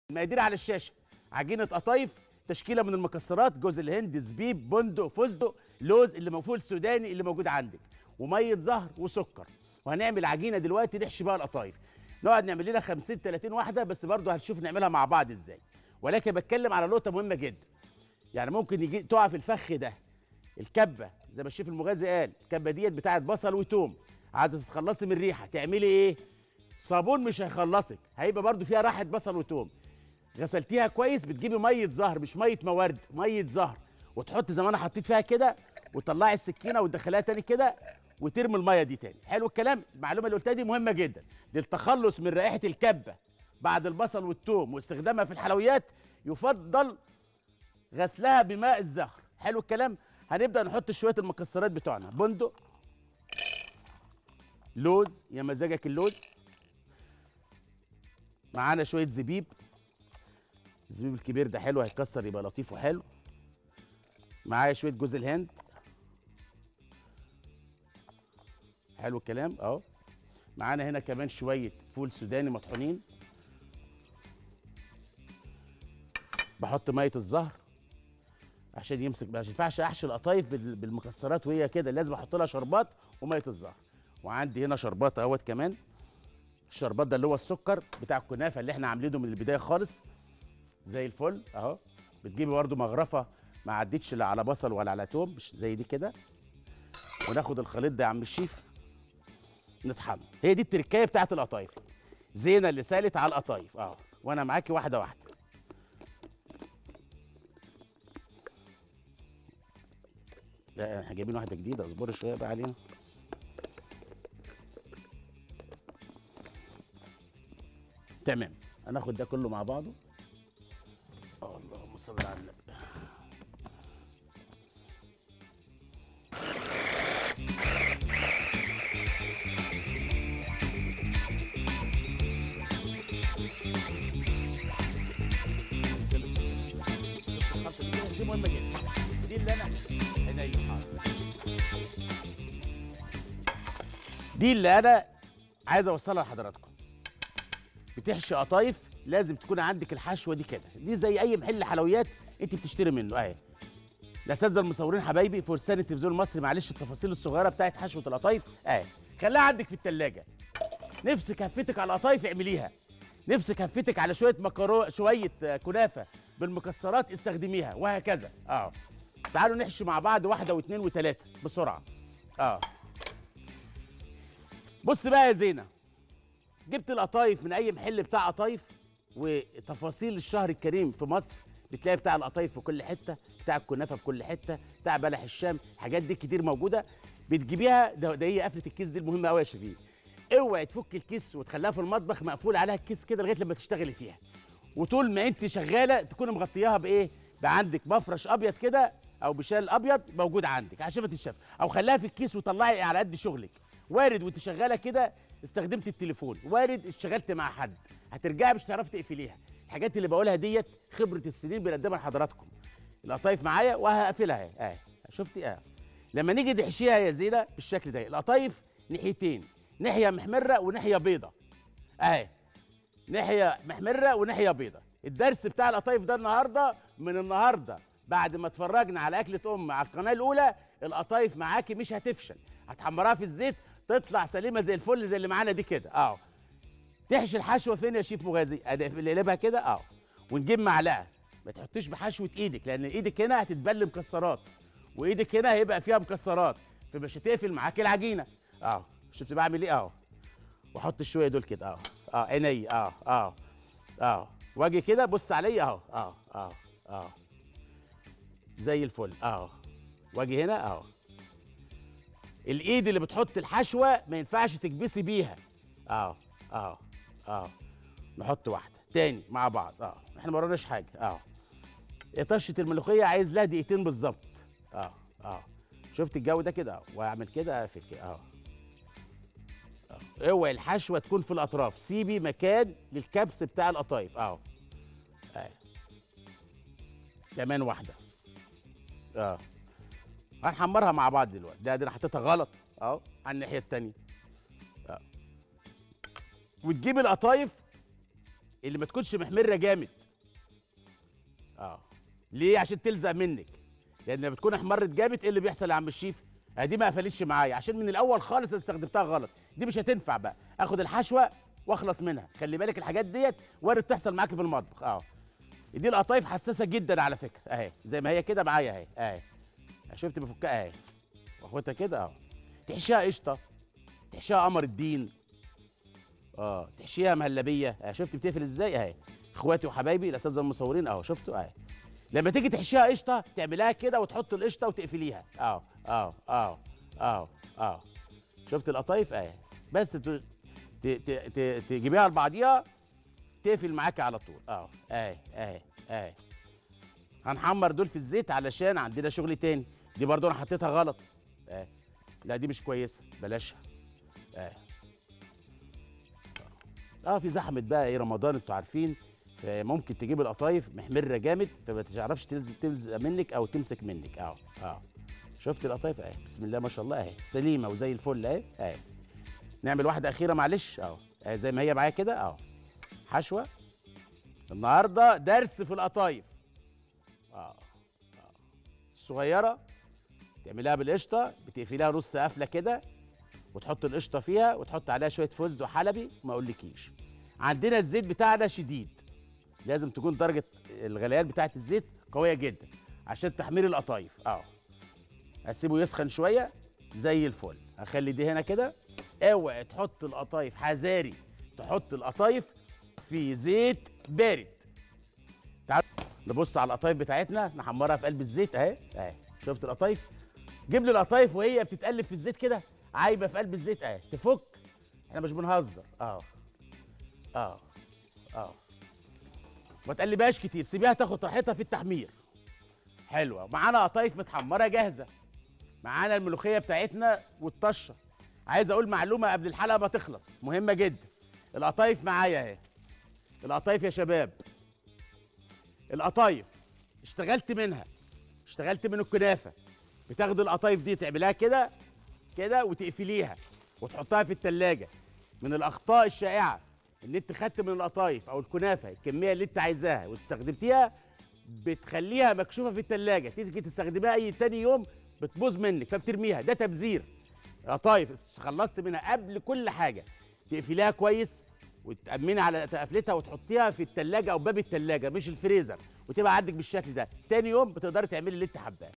المقادير على الشاشه عجينه قطايف تشكيله من المكسرات جوز الهند زبيب بندق فستق لوز اللي موفول السوداني اللي موجود عندك وميه زهر وسكر وهنعمل عجينه دلوقتي نحشي بقى القطايف نقعد نعمل لنا 50 30 واحده بس برضه هنشوف نعملها مع بعض ازاي ولكن بتكلم على نقطه مهمه جدا يعني ممكن يجي تقع في الفخ ده الكبه زي ما الشيف المغازي قال الكبه ديت بتاعت بصل وتوم عايزه تتخلصي من الريحه تعملي ايه صابون مش هيخلصك هيبقى برضو فيها راحه بصل وتوم غسلتيها كويس بتجيبي ميه زهر مش ميه موارد ميه زهر وتحط زي ما انا حطيت فيها كده وتطلعي السكينه وتدخليها تاني كده وترمي الميه دي تاني حلو الكلام المعلومه اللي قلتها دي مهمه جدا للتخلص من رائحه الكبه بعد البصل والثوم واستخدامها في الحلويات يفضل غسلها بماء الزهر حلو الكلام هنبدا نحط شويه المكسرات بتوعنا بندق لوز يا مزاجك اللوز معانا شويه زبيب الزبيب الكبير ده حلو هيكسر يبقى لطيف وحلو معايا شويه جوز الهند حلو الكلام اهو معانا هنا كمان شويه فول سوداني مطحونين بحط ميه الزهر عشان يمسك ما ينفعش احشي القطايف بال- بالمكسرات وهي كده لازم احط لها شربات وميه الزهر وعندي هنا شربات اهوت كمان الشربات ده اللي هو السكر بتاع الكنافه اللي احنا عاملينه من البدايه خالص زي الفل اهو بتجيبي برده مغرفه ما عدتش لا على بصل ولا على توم مش زي دي كده وناخد الخليط ده يا عم الشيف نطحنه هي دي التركايه بتاعت القطايف زينه اللي سالت على القطايف اه وانا معاكي واحده واحده لا احنا جايبين واحده جديده اصبري شويه بقى علينا تمام هناخد ده كله مع بعضه آه، اللهم صل على النبي دي مهمه جدا دي اللي انا عينيا حاضر دي اللي انا عايز اوصلها لحضراتكم بتحشي قطايف لازم تكون عندك الحشوه دي كده دي زي اي محل حلويات انت بتشتري منه اهي الاساتذه المصورين حبايبي فرسان التلفزيون المصري معلش التفاصيل الصغيره بتاعت حشوه القطايف اهي خليها عندك في الثلاجه نفسك هفتك على القطايف اعمليها نفسك هفتك على شويه مكرونه شويه آه، كنافه بالمكسرات استخدميها وهكذا اه تعالوا نحشي مع بعض واحده واثنين وثلاثه بسرعه اه بص بقى يا زينه جبت القطايف من اي محل بتاع قطايف وتفاصيل الشهر الكريم في مصر بتلاقي بتاع القطايف في كل حته بتاع الكنافه في كل حته بتاع بلح الشام الحاجات دي كتير موجوده بتجيبيها ده, ده هي قفله الكيس دي المهمه قوي يا شفيق اوعي تفك الكيس وتخليها في المطبخ مقفول عليها الكيس كده لغايه لما تشتغلي فيها وطول ما انت شغاله تكوني مغطياها بايه بقى عندك مفرش ابيض كده او بشال ابيض موجود عندك عشان ما تتشاف او خليها في الكيس وطلعي على قد شغلك وارد وانت شغاله كده استخدمت التليفون وارد اشتغلت مع حد هترجعي مش هتعرفي تقفليها الحاجات اللي بقولها ديت خبره السنين بنقدمها لحضراتكم القطايف معايا وهقفلها اهي اهي شفتي اه لما نيجي نحشيها يا زينه بالشكل ده القطايف ناحيتين ناحيه محمره وناحيه بيضه اهي ناحيه محمره وناحيه بيضه الدرس بتاع القطايف ده النهارده من النهارده بعد ما اتفرجنا على اكله ام على القناه الاولى القطايف معاكي مش هتفشل هتحمرها في الزيت تطلع سليمه زي الفل زي اللي معانا دي كده اه تحشي الحشوه فين يا شيف مغازي نقلبها كده اه ونجيب معلقه ما تحطيش بحشوه ايدك لان ايدك هنا هتتبل مكسرات وايدك هنا هيبقى فيها مكسرات فمش هتقفل معاك العجينه اه شفت بعمل ايه اه واحط الشويه دول كده اه اه عيني اه اه اه واجي كده بص عليا اهو اه اه اه زي الفل اه واجي هنا اهو الايد اللي بتحط الحشوه ما ينفعش تكبسي بيها اه اه اه نحط واحده تاني مع بعض اه احنا ما وراناش حاجه اه طشه الملوخيه عايز لها دقيقتين بالظبط اه اه شفت الجو ده كده اه واعمل كده اقفل كده اه آه. اوعي الحشوه تكون في الاطراف سيبي مكان للكبس بتاع القطايف اهو آه. كمان واحده اه هنحمرها مع بعض دلوقتي ده ده انا حطيتها غلط اهو على الناحيه التانيه اه وتجيب القطايف اللي ما تكونش محمره جامد اه ليه عشان تلزق منك لان لما بتكون احمرت جامد ايه اللي بيحصل يا عم الشيف آه دي ما قفلتش معايا عشان من الاول خالص أنا استخدمتها غلط دي مش هتنفع بقى اخد الحشوه واخلص منها خلي بالك الحاجات ديت وارد تحصل معاكي في المطبخ اه دي القطايف حساسه جدا على فكره اهي زي ما هي كده معايا اهي اهي شفت بفكها اهي واخدها كده اهو تحشيها قشطه تحشيها قمر الدين اه تحشيها مهلبيه اه شفت بتقفل ازاي اهي اخواتي وحبايبي الاساتذه المصورين اهو شفتوا اهي لما تيجي تحشيها قشطه تعملها كده وتحط القشطه وتقفليها اه اه اه اه اه شفت القطايف اهي بس ت- ت- ت- ت- تجيبيها لبعضيها تقفل معاكي على طول اه اهي اهي اهي هنحمر دول في الزيت علشان عندنا شغل تاني دي برضو انا حطيتها غلط اه لا دي مش كويسه بلاشها اه اه في زحمه بقى ايه رمضان انتوا عارفين آه، ممكن تجيب القطايف محمره جامد فما تعرفش تلزق تلزق منك او تمسك منك اه اه شفت القطايف اهي بسم الله ما شاء الله اهي سليمه وزي الفل اهي اهي نعمل واحده اخيره معلش اهو اهي زي ما هي معايا كده اهو حشوه النهارده درس في القطايف اه اه الصغيره تعملها بالقشطه بتقفليها نص قفله كده وتحط القشطه فيها وتحط عليها شويه فستق حلبي ما اقولكيش عندنا الزيت بتاعنا شديد لازم تكون درجه الغليان بتاعه الزيت قويه جدا عشان تحمير القطايف اه اسيبه يسخن شويه زي الفل هخلي دي هنا كده اوعي تحط القطايف حذاري تحط القطايف في زيت بارد تعال نبص على القطايف بتاعتنا نحمرها في قلب الزيت اهي اهي شفت القطايف جيب لي القطايف وهي بتتقلب في الزيت كده عايبه في قلب الزيت اهي تفك احنا مش بنهزر اه اه اه ما تقلبهاش كتير سيبيها تاخد راحتها في التحمير حلوه معانا قطايف متحمره جاهزه معانا الملوخيه بتاعتنا والطشه عايز اقول معلومه قبل الحلقه ما تخلص مهمه جدا القطايف معايا اهي القطايف يا شباب القطايف اشتغلت منها اشتغلت من الكنافه بتاخد القطايف دي تعملها كده كده وتقفليها وتحطها في التلاجة من الاخطاء الشائعه ان انت خدت من القطايف او الكنافه الكميه اللي انت عايزاها واستخدمتيها بتخليها مكشوفه في التلاجة تيجي تستخدمها اي تاني يوم بتبوظ منك فبترميها ده تبذير قطايف خلصت منها قبل كل حاجه تقفليها كويس وتأمني على قفلتها وتحطيها في التلاجة او باب التلاجة مش الفريزر وتبقى عندك بالشكل ده تاني يوم بتقدري تعملي اللي انت حباه